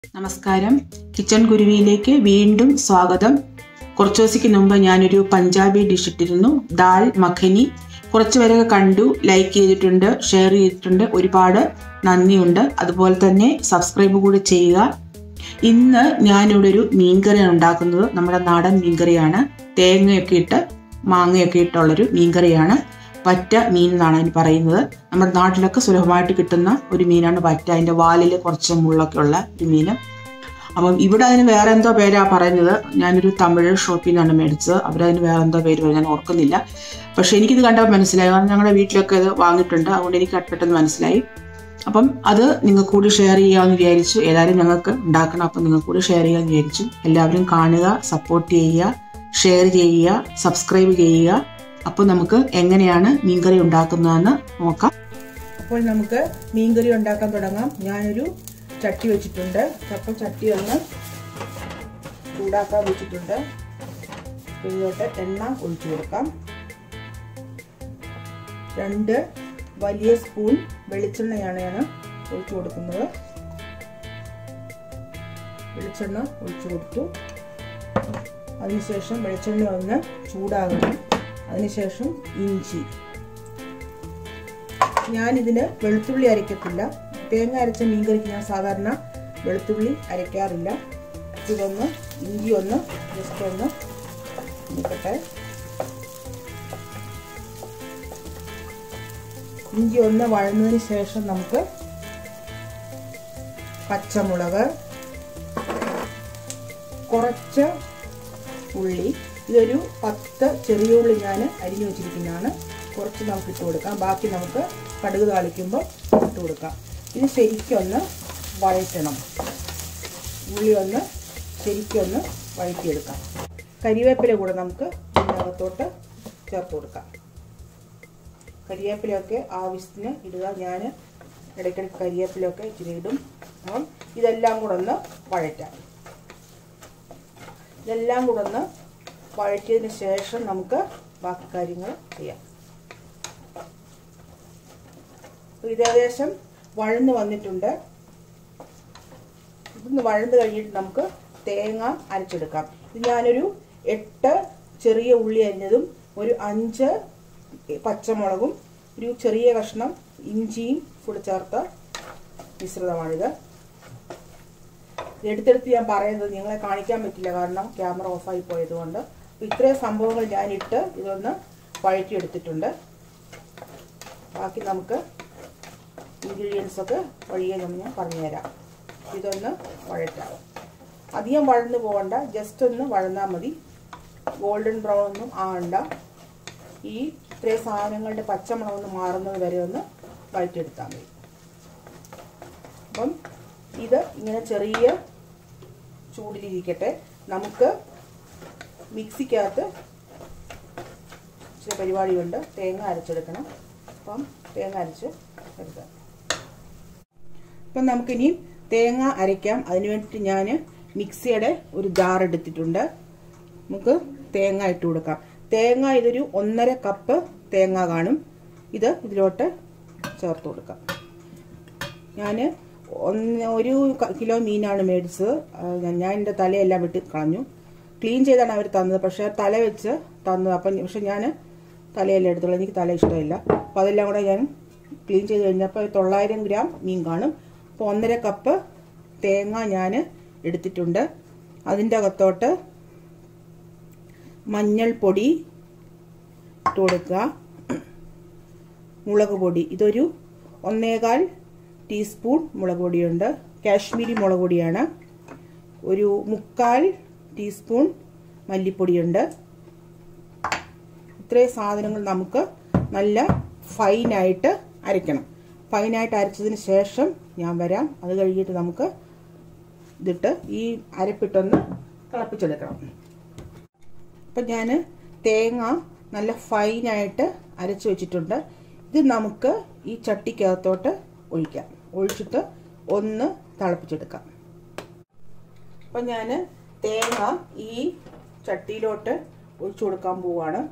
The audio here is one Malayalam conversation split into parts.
നമസ്കാരം കിച്ചൺ ഗുരുവിയിലേക്ക് വീണ്ടും സ്വാഗതം കുറച്ച് ദിവസത്തേക്ക് മുമ്പ് ഞാനൊരു പഞ്ചാബി ഡിഷ് ഇട്ടിരുന്നു ദാൽ മഖനി കുറച്ച് പേരൊക്കെ കണ്ടു ലൈക്ക് ചെയ്തിട്ടുണ്ട് ഷെയർ ചെയ്തിട്ടുണ്ട് ഒരുപാട് നന്ദിയുണ്ട് അതുപോലെ തന്നെ സബ്സ്ക്രൈബ് കൂടി ചെയ്യുക ഇന്ന് ഞാനിവിടെ ഒരു മീൻകറിയാണ് ഉണ്ടാക്കുന്നത് നമ്മുടെ നാടൻ മീൻകറിയാണ് തേങ്ങയൊക്കെ ഇട്ട് മാങ്ങയൊക്കെ ഇട്ടുള്ളൊരു മീൻകറിയാണ് വറ്റ മീൻ എന്നാണ് അതിന് പറയുന്നത് നമ്മുടെ നാട്ടിലൊക്കെ സുലഭമായിട്ട് കിട്ടുന്ന ഒരു മീനാണ് വറ്റ അതിൻ്റെ വാലിൽ കുറച്ച് മുള്ളൊക്കെ ഉള്ള ഒരു മീൻ അപ്പം ഇവിടെ അതിന് വേറെ എന്തോ പേരാ പറയുന്നത് ഞാനൊരു തമിഴ് ഷോപ്പിൽ നിന്നാണ് മേടിച്ചത് അവരതിന് വേറെ എന്തോ പേര് പറയും ഞാൻ ഓർക്കുന്നില്ല പക്ഷെ എനിക്കിത് കണ്ടപ്പോൾ മനസ്സിലായി കാരണം ഞങ്ങളുടെ വീട്ടിലൊക്കെ ഇത് വാങ്ങിയിട്ടുണ്ട് അതുകൊണ്ട് എനിക്ക് പെട്ടെന്ന് മനസ്സിലായി അപ്പം അത് നിങ്ങൾക്ക് കൂടി ഷെയർ ചെയ്യാമെന്ന് വിചാരിച്ചു ഏതായാലും ഞങ്ങൾക്ക് ഉണ്ടാക്കണം അപ്പം നിങ്ങൾക്ക് കൂടി ഷെയർ ചെയ്യാമെന്ന് വിചാരിച്ചു എല്ലാവരും കാണുക സപ്പോർട്ട് ചെയ്യുക ഷെയർ ചെയ്യുക സബ്സ്ക്രൈബ് ചെയ്യുക അപ്പോൾ നമുക്ക് എങ്ങനെയാണ് മീൻകറി ഉണ്ടാക്കുന്നതെന്ന് നോക്കാം അപ്പോൾ നമുക്ക് മീൻകറി ഉണ്ടാക്കാൻ തുടങ്ങാം ഞാനൊരു ചട്ടി വെച്ചിട്ടുണ്ട് അപ്പോൾ ചട്ടി ഒന്ന് ചൂടാക്കാൻ വെച്ചിട്ടുണ്ട് ഇതിലോട്ട് എണ്ണ ഒഴിച്ചു കൊടുക്കാം രണ്ട് വലിയ സ്പൂൺ വെളിച്ചെണ്ണയാണ് ഞാൻ ഒഴിച്ചു കൊടുക്കുന്നത് വെളിച്ചെണ്ണ ഒഴിച്ചു കൊടുത്തു അതിനുശേഷം വെളിച്ചെണ്ണ ഒന്ന് ചൂടാകണം അതിനുശേഷം ഇഞ്ചി ഞാനിതിന് വെളുത്തുള്ളി അരയ്ക്കത്തില്ല തേങ്ങ അരച്ച മീൻകറിക്ക് ഞാൻ സാധാരണ വെളുത്തുള്ളി അരയ്ക്കാറില്ല ഇതൊന്ന് ഇഞ്ചി ഒന്ന് ജസ്റ്റ് ഒന്ന് നിൽക്കട്ടെ ഇഞ്ചി ഒന്ന് വഴന്നതിന് ശേഷം നമുക്ക് പച്ചമുളക് കുറച്ച് ഉള്ളി ഇതൊരു പത്ത് ചെറിയ ഉള്ളി ഞാൻ അരിഞ്ഞു വെച്ചിരിക്കുന്നതാണ് കുറച്ച് നമുക്ക് ഇട്ട് കൊടുക്കാം ബാക്കി നമുക്ക് കടുക് താളിക്കുമ്പോൾ ഇട്ട് കൊടുക്കാം ഇത് ശരിക്കൊന്ന് വഴറ്റണം ഉള്ളി ഒന്ന് ശരിക്കൊന്ന് വഴറ്റിയെടുക്കാം കരിവേപ്പില കൂടെ നമുക്ക് ഇതിനകത്തോട്ട് ചേർത്ത് കൊടുക്കാം കരിവേപ്പിലയൊക്കെ ആവശ്യത്തിന് ഇടുക ഞാൻ ഇടയ്ക്കിടയ്ക്ക് കരിവേപ്പിലയൊക്കെ ഇച്ചിരി ഇടും അപ്പം ഇതെല്ലാം കൂടെ ഒന്ന് വഴറ്റാം ഇതെല്ലാം കൂടെ ഒന്ന് വഴറ്റിയതിന് ശേഷം നമുക്ക് ബാക്കി കാര്യങ്ങൾ ചെയ്യാം ഇത് ഏകദേശം വഴന്ന് വന്നിട്ടുണ്ട് ഇതൊന്ന് വഴന്ന് കഴിഞ്ഞിട്ട് നമുക്ക് തേങ്ങ അരച്ചെടുക്കാം ഇത് ഞാനൊരു എട്ട് ചെറിയ ഉള്ളി അരിഞ്ഞതും ഒരു അഞ്ച് പച്ചമുളകും ഒരു ചെറിയ കഷ്ണം ഇഞ്ചിയും കൂടെ ചേർത്ത മിശ്രിതമാണിത് എടുത്തെടുത്ത് ഞാൻ പറയുന്നത് നിങ്ങളെ കാണിക്കാൻ പറ്റില്ല കാരണം ക്യാമറ ഓഫായി പോയതുകൊണ്ട് ഇത്രയും സംഭവങ്ങൾ ഞാനിട്ട് ഇതൊന്ന് വഴറ്റിയെടുത്തിട്ടുണ്ട് ബാക്കി നമുക്ക് ഇൻഗ്രീഡിയൻസ് ഒക്കെ വഴിയെ ഞാൻ പറഞ്ഞുതരാം ഇതൊന്ന് വഴറ്റാം അധികം വഴന്നു പോകണ്ട ജസ്റ്റ് ഒന്ന് വഴന്നാൽ മതി ഗോൾഡൻ ബ്രൗൺ ഒന്നും ആവണ്ട ഈ ഇത്രയും സാധനങ്ങളുടെ പച്ചമണം ഒന്ന് മാറുന്നത് വരെ ഒന്ന് വഴറ്റിയെടുത്താൽ മതി അപ്പം ഇത് ഇങ്ങനെ ചെറിയ ചൂടിലിരിക്കട്ടെ നമുക്ക് മിക്സിക്കകത്ത് ചില പരിപാടിയുണ്ട് തേങ്ങ അരച്ചെടുക്കണം അപ്പം തേങ്ങ അരച്ച് എടുക്കാം അപ്പം നമുക്കിനി തേങ്ങ അരയ്ക്കാം അതിന് വേണ്ടിയിട്ട് ഞാൻ മിക്സിയുടെ ഒരു ജാർ എടുത്തിട്ടുണ്ട് നമുക്ക് തേങ്ങ ഇട്ട് കൊടുക്കാം തേങ്ങ ഇതൊരു ഒന്നര കപ്പ് തേങ്ങ കാണും ഇത് ഇതിലോട്ട് ചേർത്ത് കൊടുക്കാം ഞാൻ ഒന്ന് ഒരു കിലോ മീനാണ് മേടിച്ചത് ഞാൻ എൻ്റെ തലയെല്ലാം വിട്ട് കളഞ്ഞു ക്ലീൻ ചെയ്താണ് അവർ തന്നത് പക്ഷേ തല വെച്ച് തന്നത് അപ്പം പക്ഷെ ഞാൻ തലയെല്ലാം എടുത്തോളൂ എനിക്ക് തല ഇഷ്ടമില്ല അപ്പോൾ അതെല്ലാം കൂടെ ഞാൻ ക്ലീൻ ചെയ്ത് കഴിഞ്ഞപ്പോൾ തൊള്ളായിരം ഗ്രാം മീൻ കാണും അപ്പോൾ ഒന്നര കപ്പ് തേങ്ങ ഞാൻ എടുത്തിട്ടുണ്ട് അതിൻ്റെ അകത്തോട്ട് മഞ്ഞൾപ്പൊടി ഇട്ട് കൊടുക്കുക മുളക് പൊടി ഇതൊരു ഒന്നേകാൽ ടീസ്പൂൺ മുളക് പൊടിയുണ്ട് കാശ്മീരി മുളക് പൊടിയാണ് ഒരു മുക്കാൽ ടീസ്പൂൺ മല്ലിപ്പൊടിയുണ്ട് ഇത്രയും സാധനങ്ങൾ നമുക്ക് നല്ല ഫൈനായിട്ട് അരയ്ക്കണം ഫൈനായിട്ട് അരച്ചതിന് ശേഷം ഞാൻ വരാം അത് കഴിഞ്ഞിട്ട് നമുക്ക് ഇതിട്ട് ഈ അരപ്പിട്ടൊന്ന് തിളപ്പിച്ചെടുക്കണം അപ്പം ഞാൻ തേങ്ങ നല്ല ഫൈനായിട്ട് അരച്ച് വെച്ചിട്ടുണ്ട് ഇത് നമുക്ക് ഈ ചട്ടിക്കകത്തോട്ട് ഒഴിക്കാം ഒഴിച്ചിട്ട് ഒന്ന് തിളപ്പിച്ചെടുക്കാം അപ്പം ഞാൻ തേങ്ങ ഈ ചട്ടിയിലോട്ട് ഒഴിച്ചു കൊടുക്കാൻ പോവാണ്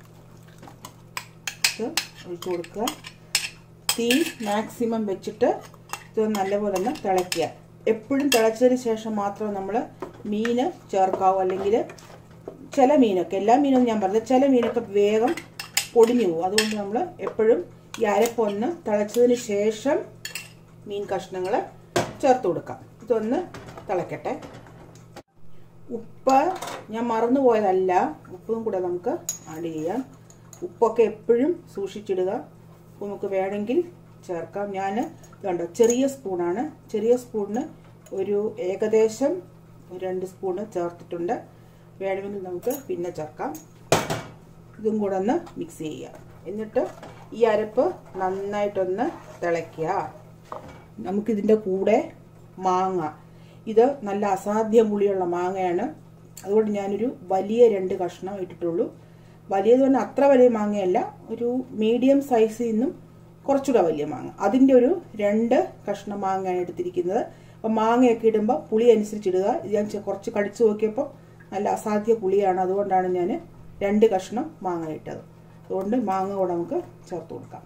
ഇത് ഒഴിച്ചു കൊടുക്കുക തീ മാക്സിമം വെച്ചിട്ട് ഇത് നല്ലപോലെ ഒന്ന് തിളയ്ക്കുക എപ്പോഴും തിളച്ചതിന് ശേഷം മാത്രം നമ്മൾ മീന് ചേർക്കാവൂ അല്ലെങ്കിൽ ചില മീനൊക്കെ എല്ലാ മീനൊന്നും ഞാൻ പറഞ്ഞത് ചില മീനൊക്കെ വേഗം പൊടിഞ്ഞു പോകും അതുകൊണ്ട് നമ്മൾ എപ്പോഴും ഈ അരപ്പൊന്ന് തിളച്ചതിന് ശേഷം മീൻ കഷ്ണങ്ങൾ ചേർത്ത് കൊടുക്കാം ഇതൊന്ന് തിളക്കട്ടെ ഉപ്പ് ഞാൻ മറന്നുപോയതല്ല ഉപ്പും കൂടെ നമുക്ക് ആഡ് ചെയ്യാം ഉപ്പൊക്കെ എപ്പോഴും സൂക്ഷിച്ചിടുക ഉപ്പ് നമുക്ക് വേണമെങ്കിൽ ചേർക്കാം ഞാൻ ഇതുണ്ട് ചെറിയ സ്പൂണാണ് ചെറിയ സ്പൂണിന് ഒരു ഏകദേശം ഒരു രണ്ട് സ്പൂണ് ചേർത്തിട്ടുണ്ട് വേണമെങ്കിൽ നമുക്ക് പിന്നെ ചേർക്കാം ഇതും കൂടെ ഒന്ന് മിക്സ് ചെയ്യുക എന്നിട്ട് ഈ അരപ്പ് നന്നായിട്ടൊന്ന് തിളയ്ക്കുക നമുക്കിതിൻ്റെ കൂടെ മാങ്ങ ഇത് നല്ല അസാധ്യ പുളിയുള്ള മാങ്ങയാണ് അതുകൊണ്ട് ഞാനൊരു വലിയ രണ്ട് കഷ്ണം ഇട്ടിട്ടുള്ളൂ വലിയത് തന്നെ അത്ര വലിയ മാങ്ങയല്ല ഒരു മീഡിയം സൈസിൽ നിന്നും കുറച്ചുകൂടെ വലിയ മാങ്ങ അതിൻ്റെ ഒരു രണ്ട് കഷ്ണം മാങ്ങയാണ് എടുത്തിരിക്കുന്നത് അപ്പം മാങ്ങയൊക്കെ ഇടുമ്പോൾ പുളി അനുസരിച്ചിടുക ഇത് ഞാൻ ചെ- കുറച്ച് കടിച്ചു നോക്കിയപ്പോൾ നല്ല അസാധ്യ പുളിയാണ് അതുകൊണ്ടാണ് ഞാൻ രണ്ട് കഷ്ണം മാങ്ങ ഇട്ടത് അതുകൊണ്ട് മാങ്ങ കൂടെ നമുക്ക് ചേർത്ത് കൊടുക്കാം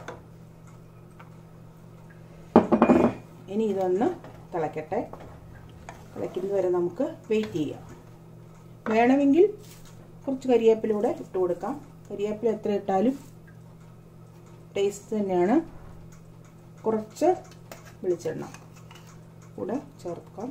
ഇനി ഇതൊന്ന് തിളയ്ക്കട്ടെ തിളയ്ക്കുന്നത് വരെ നമുക്ക് വെയിറ്റ് ചെയ്യാം വേണമെങ്കിൽ കുറച്ച് കരിവേപ്പിലൂടെ ഇട്ട് കൊടുക്കാം കരിവേപ്പില എത്ര ഇട്ടാലും ടേസ്റ്റ് തന്നെയാണ് കുറച്ച് വെളിച്ചെണ്ണ കൂടെ ചേർക്കാം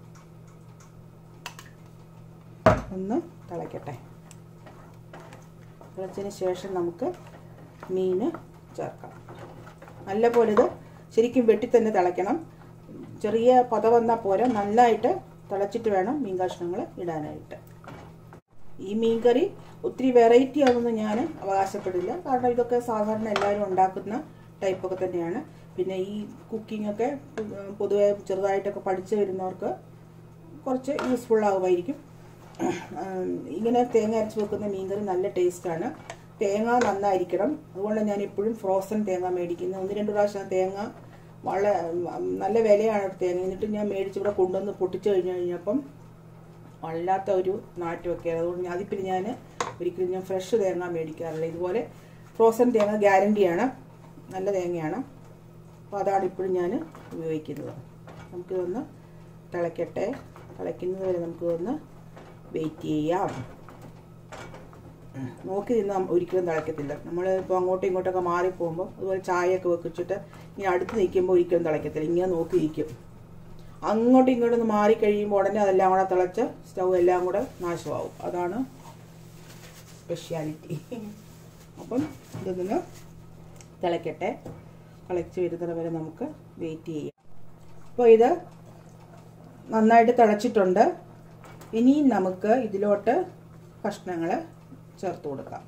ഒന്ന് തിളയ്ക്കട്ടെ തിളച്ചതിന് ശേഷം നമുക്ക് മീൻ ചേർക്കാം നല്ലപോലെ ഇത് ശരിക്കും വെട്ടി തന്നെ തിളയ്ക്കണം ചെറിയ പത വന്നാൽ പോരാ നന്നായിട്ട് തിളച്ചിട്ട് വേണം മീൻ കഷ്ണങ്ങൾ ഇടാനായിട്ട് ഈ മീൻകറി ഒത്തിരി വെറൈറ്റി ആണെന്ന് ഞാൻ അവകാശപ്പെടില്ല കാരണം ഇതൊക്കെ സാധാരണ എല്ലാവരും ഉണ്ടാക്കുന്ന ടൈപ്പൊക്കെ തന്നെയാണ് പിന്നെ ഈ കുക്കിംഗ് ഒക്കെ പൊതുവെ ചെറുതായിട്ടൊക്കെ പഠിച്ചു വരുന്നവർക്ക് കുറച്ച് യൂസ്ഫുൾ ആകുമായിരിക്കും ഉം, ഇങ്ങനെ തേങ്ങ അരച്ച് വെക്കുന്ന മീൻകറി നല്ല ടേസ്റ്റാണ് തേങ്ങ നന്നായിരിക്കണം അതുകൊണ്ട് ഞാൻ എപ്പോഴും ഫ്രോസൺ തേങ്ങ മേടിക്കുന്നത് ഒന്ന് രണ്ട് പ്രാവശ്യം തേങ്ങ വള നല്ല വിലയാണ് തേങ്ങ എന്നിട്ട് ഞാൻ മേടിച്ച് ഇവിടെ കൊണ്ടുവന്ന് പൊട്ടിച്ചു കഴിഞ്ഞ് കഴിഞ്ഞപ്പം വല്ലാത്ത ഒരു നാറ്റമൊക്കെയാണ് അതുകൊണ്ട് ഞാൻ അതിപ്പിൽ ഞാൻ ഒരിക്കലും ഞാൻ ഫ്രഷ് തേങ്ങ മേടിക്കാറില്ല ഇതുപോലെ ഫ്രോസൺ തേങ്ങ ഗ്യാരണ്ടിയാണ് നല്ല തേങ്ങയാണ് അപ്പോൾ അതാണ് ഇപ്പോഴും ഞാൻ ഉപയോഗിക്കുന്നത് നമുക്കിതൊന്ന് തിളയ്ക്കട്ടെ തിളയ്ക്കുന്നത് വരെ നമുക്കിതൊന്ന് വെയിറ്റ് ചെയ്യാം ഉം. നോക്കി നിന്ന് ഒരിക്കലും തിളയ്ക്കത്തില്ല നമ്മൾ ഇപ്പോൾ അങ്ങോട്ടും ഇങ്ങോട്ടൊക്കെ മാറിപ്പോകുമ്പോൾ അതുപോലെ ചായയൊക്കെ വെച്ചിട്ട് ഇങ്ങനെ അടുത്ത് നിൽക്കുമ്പോൾ ഒരിക്കലും തിളയ്ക്കത്തില്ല ഇങ്ങനെ നോക്കി ഇരിക്കും അങ്ങോട്ടും ഇങ്ങോട്ടും ഒന്ന് മാറി കഴിയുമ്പോൾ ഉടനെ അതെല്ലാം കൂടെ തിളച്ച് സ്റ്റൗ എല്ലാം കൂടെ നാശമാവും അതാണ് സ്പെഷ്യാലിറ്റി അപ്പം ഇതൊന്ന് തിളയ്ക്കട്ടെ തിളച്ച് വരുന്നത് വരെ നമുക്ക് വെയിറ്റ് ചെയ്യാം അപ്പോൾ ഇത് നന്നായിട്ട് തിളച്ചിട്ടുണ്ട് ഇനി നമുക്ക് ഇതിലോട്ട് കഷ്ണങ്ങൾ ചേർത്ത് കൊടുക്കാം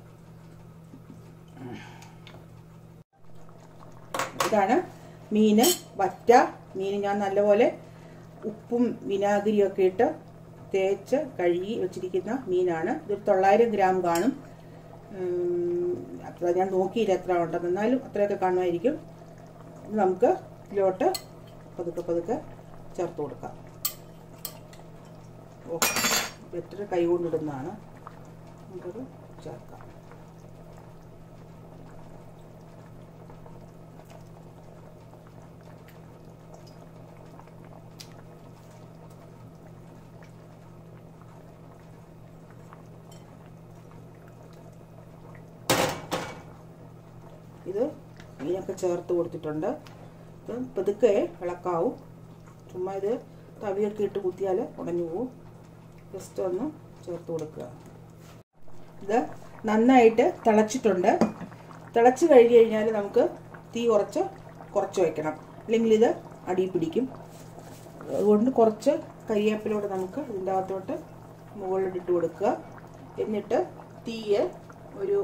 ഇതാണ് മീന് വറ്റ മീൻ ഞാൻ നല്ലപോലെ ഉപ്പും വിനാഗിരിയും ഒക്കെ ഇട്ട് തേച്ച് കഴുകി വെച്ചിരിക്കുന്ന മീനാണ് ഇത് തൊള്ളായിരം ഗ്രാം കാണും ഉം, അത്ര ഞാൻ നോക്കിയില്ല എത്ര ഉണ്ടെന്ന് എന്നാലും അത്രയൊക്കെ കാണുമായിരിക്കും ഇത് നമുക്ക് ഇതിലോട്ട് പതുക്കെ പതുക്കെ ചേർത്ത് കൊടുക്കാം ഓ ബെറ്റർ കൈ കൊണ്ടിടുന്നതാണ് നമുക്കത് ചേർക്കാം ഇത് മീനൊക്കെ ചേർത്ത് കൊടുത്തിട്ടുണ്ട് ഇത് പതുക്കെ ഇളക്കാവും ചുമ്മാ ഇത് തവിയൊക്കെ ഇട്ട് കുത്തിയാൽ ഉടഞ്ഞു പോവും ജസ്റ്റ് ഒന്ന് ചേർത്ത് കൊടുക്കുക ഇത് നന്നായിട്ട് തിളച്ചിട്ടുണ്ട് തിളച്ച് കഴിഞ്ഞ് കഴിഞ്ഞാൽ നമുക്ക് തീ കുറച്ച് കുറച്ച് വയ്ക്കണം അല്ലെങ്കിൽ ഇത് അടി പിടിക്കും അതുകൊണ്ട് കുറച്ച് കരിവേപ്പിലൂടെ നമുക്ക് ഇതിൻ്റെ അകത്തോട്ട് മുകളിലിട്ട് കൊടുക്കുക എന്നിട്ട് തീയ് ഒരു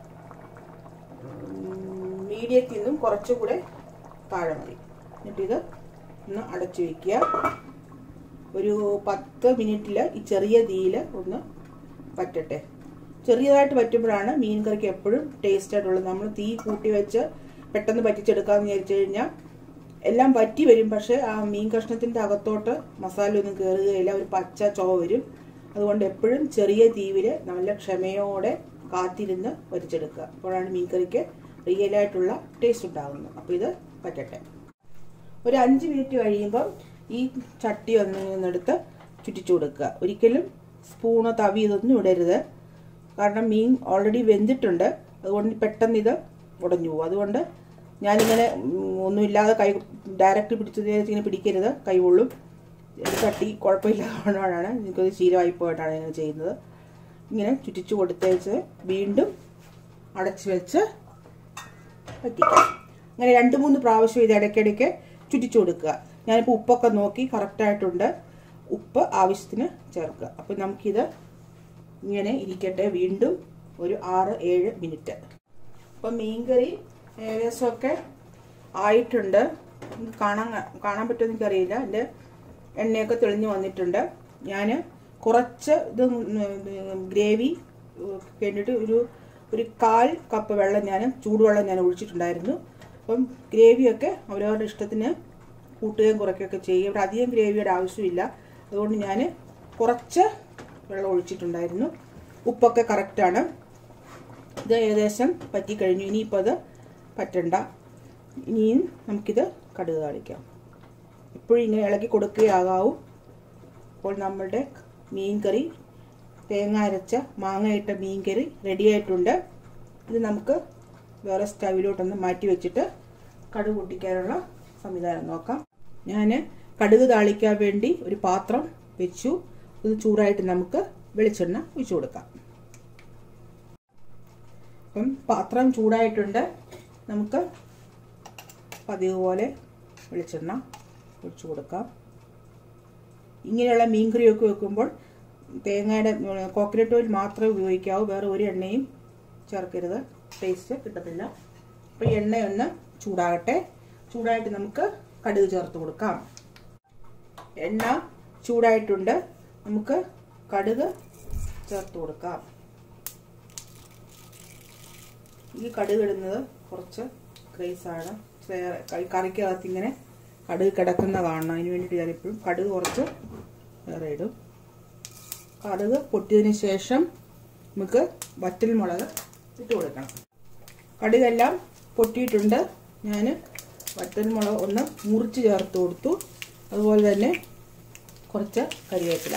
മീഡിയത്തിൽ നിന്നും കുറച്ചുകൂടെ താഴെ മതി എന്നിട്ടിത് ഒന്ന് അടച്ചു വയ്ക്കുക ഒരു പത്ത് മിനിറ്റിൽ ഈ ചെറിയ തീയിൽ ഒന്ന് പറ്റട്ടെ ചെറിയതായിട്ട് പറ്റുമ്പോഴാണ് മീൻ കറിക്ക് എപ്പോഴും ടേസ്റ്റ് ആയിട്ടുള്ളത് നമ്മൾ തീ കൂട്ടി വെച്ച് പെട്ടെന്ന് പറ്റിച്ചെടുക്കാമെന്ന് വിചാരിച്ചു കഴിഞ്ഞാൽ എല്ലാം പറ്റി വരും പക്ഷെ ആ മീൻ കഷ്ണത്തിൻ്റെ അകത്തോട്ട് മസാല ഒന്നും കയറുകയില്ല ഒരു പച്ച ചുവ വരും അതുകൊണ്ട് എപ്പോഴും ചെറിയ തീവിൽ നല്ല ക്ഷമയോടെ കാത്തിരുന്ന് വരിച്ചെടുക്കുക അപ്പോഴാണ് മീൻ കറിക്ക് റിയലായിട്ടുള്ള ടേസ്റ്റ് ഉണ്ടാകുന്നത് അപ്പോൾ ഇത് പറ്റട്ടെ ഒരു അഞ്ച് മിനിറ്റ് കഴിയുമ്പം ഈ ചട്ടി ഒന്ന് നിന്നെടുത്ത് ചുറ്റിച്ചു കൊടുക്കുക ഒരിക്കലും സ്പൂണോ തവി ഇതൊന്നും ഇടരുത് കാരണം മീൻ ഓൾറെഡി വെന്തിട്ടുണ്ട് അതുകൊണ്ട് പെട്ടെന്ന് ഇത് ഉടഞ്ഞു പോകും അതുകൊണ്ട് ഞാനിങ്ങനെ ഒന്നുമില്ലാതെ കൈ ഡയറക്റ്റ് പിടിച്ചത് ഇങ്ങനെ പിടിക്കരുത് കൈ പൊള്ളും ചട്ടി കുഴപ്പമില്ലാത്തതുകൊണ്ടാണ് എനിക്കത് ശീലമായി പോയിട്ടാണ് ഇങ്ങനെ ചെയ്യുന്നത് ഇങ്ങനെ ചുറ്റിച്ചു കൊടുത്തേച്ച് വീണ്ടും അടച്ചു വെച്ച് പറ്റിക്കാം അങ്ങനെ രണ്ട് മൂന്ന് പ്രാവശ്യം ഇത് ഇടയ്ക്കിടയ്ക്ക് ചുറ്റിച്ചു കൊടുക്കുക ഞാനിപ്പോൾ ഉപ്പൊക്കെ നോക്കി കറക്റ്റായിട്ടുണ്ട് ഉപ്പ് ആവശ്യത്തിന് ചേർക്കുക അപ്പം നമുക്കിത് ഇങ്ങനെ ഇരിക്കട്ടെ വീണ്ടും ഒരു ആറ് ഏഴ് മിനിറ്റ് അപ്പം മീൻകറി ഏകദേശമൊക്കെ ആയിട്ടുണ്ട് കാണാൻ കാണാൻ പറ്റുമെന്ന് എനിക്കറിയില്ല എൻ്റെ എണ്ണയൊക്കെ തെളിഞ്ഞു വന്നിട്ടുണ്ട് ഞാൻ കുറച്ച് ഇത് ഗ്രേവി വേണ്ടിയിട്ട് ഒരു ഒരു കാൽ കപ്പ് വെള്ളം ഞാൻ ചൂടുവെള്ളം ഞാൻ ഒഴിച്ചിട്ടുണ്ടായിരുന്നു അപ്പം ഗ്രേവിയൊക്കെ അവരവരുടെ ഇഷ്ടത്തിന് കൂട്ടുകയും കുറയ്ക്കുകയൊക്കെ ചെയ്യും ഇവിടെ അധികം ഗ്രേവിയുടെ ആവശ്യമില്ല അതുകൊണ്ട് ഞാൻ കുറച്ച് വെള്ളം ഒഴിച്ചിട്ടുണ്ടായിരുന്നു ഉപ്പൊക്കെ കറക്റ്റാണ് ഇത് ഏകദേശം പറ്റിക്കഴിഞ്ഞു ഇനിയിപ്പോൾ അത് പറ്റണ്ട ഇനിയും നമുക്കിത് കടുക് കാണിക്കാം എപ്പോഴും ഇങ്ങനെ ഇളക്കി കൊടുക്കുകയാകാവൂ അപ്പോൾ നമ്മളുടെ മീൻ കറി തേങ്ങ അരച്ച മാങ്ങ ഇട്ട മീൻ കറി റെഡി ആയിട്ടുണ്ട് ഇത് നമുക്ക് വേറെ സ്റ്റവിലോട്ടൊന്ന് മാറ്റി വെച്ചിട്ട് കടുക് പൊട്ടിക്കാനുള്ള സംവിധാനം നോക്കാം ഞാൻ കടുക് താളിക്കാൻ വേണ്ടി ഒരു പാത്രം വെച്ചു ഇത് ചൂടായിട്ട് നമുക്ക് വെളിച്ചെണ്ണ ഒഴിച്ചു കൊടുക്കാം അപ്പം പാത്രം ചൂടായിട്ടുണ്ട് നമുക്ക് പതിവ് പോലെ വെളിച്ചെണ്ണ ഒഴിച്ചു കൊടുക്കാം ഇങ്ങനെയുള്ള മീൻകറിയൊക്കെ വെക്കുമ്പോൾ തേങ്ങയുടെ കോക്കനട്ട് ഓയിൽ മാത്രമേ ഉപയോഗിക്കാവൂ വേറെ ഒരു എണ്ണയും ചേർക്കരുത് ടേസ്റ്റ് കിട്ടത്തില്ല അപ്പോൾ എണ്ണയൊന്ന് ചൂടാകട്ടെ ചൂടായിട്ട് നമുക്ക് കടുക് ചേർത്ത് കൊടുക്കാം എണ്ണ ചൂടായിട്ടുണ്ട് നമുക്ക് കടുക് ചേർത്ത് കൊടുക്കാം ഈ കടുക് ഇടുന്നത് കുറച്ച് ക്രേസാണ് കറിക്കകത്ത് ഇങ്ങനെ കടുക് കിടക്കുന്ന കാണണം അതിന് വേണ്ടിയിട്ട് ഞാനിപ്പോഴും കടുക് കുറച്ച് വേറെ ഇടും കടുക് പൊട്ടിയതിന് ശേഷം നമുക്ക് വറ്റൽ മുളക് ഇട്ട് കൊടുക്കണം കടുകെല്ലാം പൊട്ടിയിട്ടുണ്ട് ഞാൻ വറ്റൽ മുളക് ഒന്ന് മുറിച്ച് ചേർത്ത് കൊടുത്തു അതുപോലെ തന്നെ കുറച്ച് കരിവേപ്പില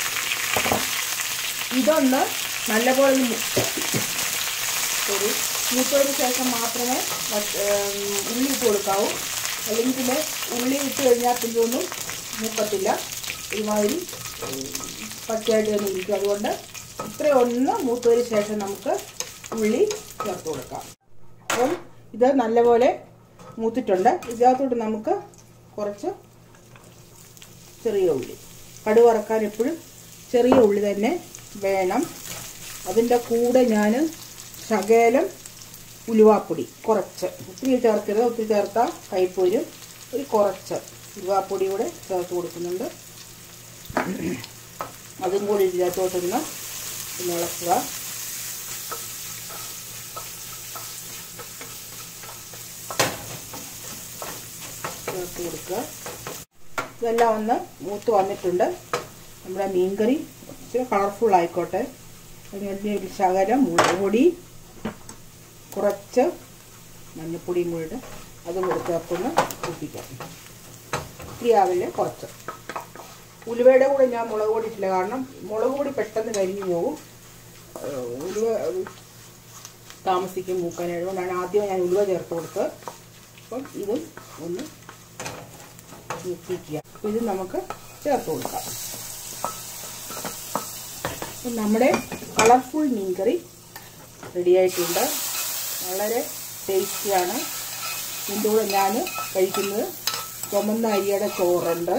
ഇതൊന്ന് നല്ലപോലെ ഒരു മൂത്തതിന് ശേഷം മാത്രമേ ഉള്ളി ഇട്ട് കൊടുക്കാവൂ അല്ലെങ്കിൽ പിന്നെ ഉള്ളി ഇട്ട് കഴിഞ്ഞാൽ പിന്നെ ഒന്നും മൂക്കത്തില്ല ഒരുമാതിരി പച്ചയായിട്ട് തന്നെ ഇരിക്കും അതുകൊണ്ട് ഇത്രയും ഒന്ന് മൂത്തതിന് ശേഷം നമുക്ക് ഉള്ളി ചേർത്ത് കൊടുക്കാം അപ്പം ഇത് നല്ലപോലെ മൂത്തിട്ടുണ്ട് ഇതിനകത്തോട്ട് നമുക്ക് കുറച്ച് ചെറിയ ഉള്ളി കടുക് വറക്കാൻ എപ്പോഴും ചെറിയ ഉള്ളി തന്നെ വേണം അതിൻ്റെ കൂടെ ഞാൻ ശകലം ഉലുവാപ്പൊടി കുറച്ച് ഒത്തിരി ചേർക്കരുത് ഒത്തിരി ചേർത്താൽ കയ്പ് വരും ഒരു കുറച്ച് ഉലുവാപ്പൊടി കൂടെ ചേർത്ത് കൊടുക്കുന്നുണ്ട് അതും കൂടി ഇതിനകത്തോട്ടൊന്ന് ഒന്ന് ഇളക്കുക ചേർത്ത് കൊടുക്കുക ഇതെല്ലാം ഒന്ന് മൂത്ത് വന്നിട്ടുണ്ട് നമ്മുടെ മീൻകറി ഇച്ചിരി കളർഫുൾ ആയിക്കോട്ടെ അതിന് ഒരു ശകലം മുളക് പൊടി കുറച്ച് മഞ്ഞൾപ്പൊടിയും കൂടി അതും കൂടി ചേർത്തൊന്ന് കൂട്ടിക്കാം ഇത്തിരി ആവില്ല കുറച്ച് ഉലുവയുടെ കൂടെ ഞാൻ മുളക് പൊടി ഇട്ടില്ല കാരണം മുളക് പൊടി പെട്ടെന്ന് കരിഞ്ഞു പോകും ഉലുവ താമസിക്കും മൂക്കാൻ അതുകൊണ്ടാണ് ആദ്യം ഞാൻ ഉലുവ ചേർത്ത് കൊടുത്തത് അപ്പം ഇതും ഒന്ന് മൂപ്പിക്കുക അപ്പം ഇത് നമുക്ക് ചേർത്ത് കൊടുക്കാം അപ്പം നമ്മുടെ കളർഫുൾ മീൻകറി റെഡിയായിട്ടുണ്ട് വളരെ ടേസ്റ്റിയാണ് ഇതിൻ്റെ കൂടെ ഞാൻ കഴിക്കുന്നത് ചുമന്ന അരിയുടെ ചോറുണ്ട്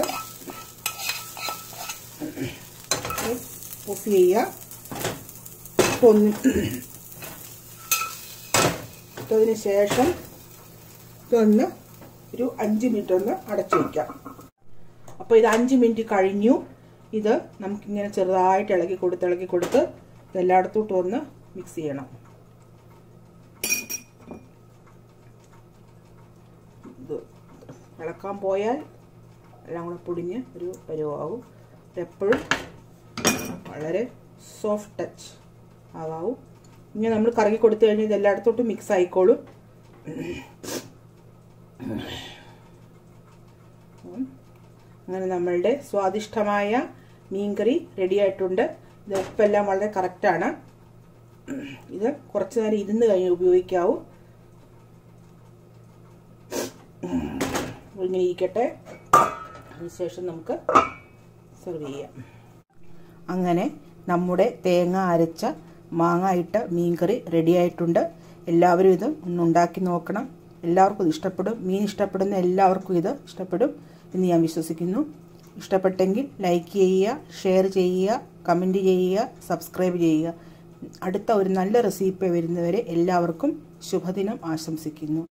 ഓഫ് ചെയ്യുക ഒന്ന് ഇട്ടതിന് ശേഷം ഇതൊന്ന് ഒരു അഞ്ച് മിനിറ്റ് ഒന്ന് അടച്ചു വയ്ക്കാം അപ്പോൾ ഇത് അഞ്ച് മിനിറ്റ് കഴിഞ്ഞു ഇത് നമുക്കിങ്ങനെ ചെറുതായിട്ട് ഇളക്കി കൊടുത്ത് ഇളക്കി കൊടുത്ത് ഇതെല്ലായിടത്തോട്ടും ഒന്ന് മിക്സ് ചെയ്യണം ഇത് ഇളക്കാൻ പോയാൽ എല്ലാം കൂടെ പൊടിഞ്ഞ് ഒരു പരുവാകും എപ്പോഴും വളരെ സോഫ്റ്റ് ടച്ച് ആകാവും ഇങ്ങനെ നമ്മൾ കറക്കി കൊടുത്തു കഴിഞ്ഞാൽ ഇത് എല്ലായിടത്തോട്ടും മിക്സ് ആയിക്കോളും അങ്ങനെ നമ്മളുടെ സ്വാദിഷ്ടമായ മീൻകറി റെഡി ആയിട്ടുണ്ട് ഇത് ഉപ്പെല്ലാം വളരെ കറക്റ്റാണ് ഇത് കുറച്ച് നേരം ഇരുന്ന് കഴിഞ്ഞ് ഉപയോഗിക്കാവൂ ഇങ്ങനെ ഇരിക്കട്ടെ അതിനുശേഷം നമുക്ക് സെർവ് ചെയ്യാം അങ്ങനെ നമ്മുടെ തേങ്ങ അരച്ച മാങ്ങ ഇട്ട മീൻകറി റെഡി ആയിട്ടുണ്ട് എല്ലാവരും ഇത് ഒന്ന് ഉണ്ടാക്കി നോക്കണം എല്ലാവർക്കും ഇത് ഇഷ്ടപ്പെടും മീൻ ഇഷ്ടപ്പെടുന്ന എല്ലാവർക്കും ഇത് ഇഷ്ടപ്പെടും എന്ന് ഞാൻ വിശ്വസിക്കുന്നു ഇഷ്ടപ്പെട്ടെങ്കിൽ ലൈക്ക് ചെയ്യുക ഷെയർ ചെയ്യുക കമൻറ്റ് ചെയ്യുക സബ്സ്ക്രൈബ് ചെയ്യുക അടുത്ത ഒരു നല്ല റെസിപ്പി വരുന്നവരെ എല്ലാവർക്കും ശുഭദിനം ആശംസിക്കുന്നു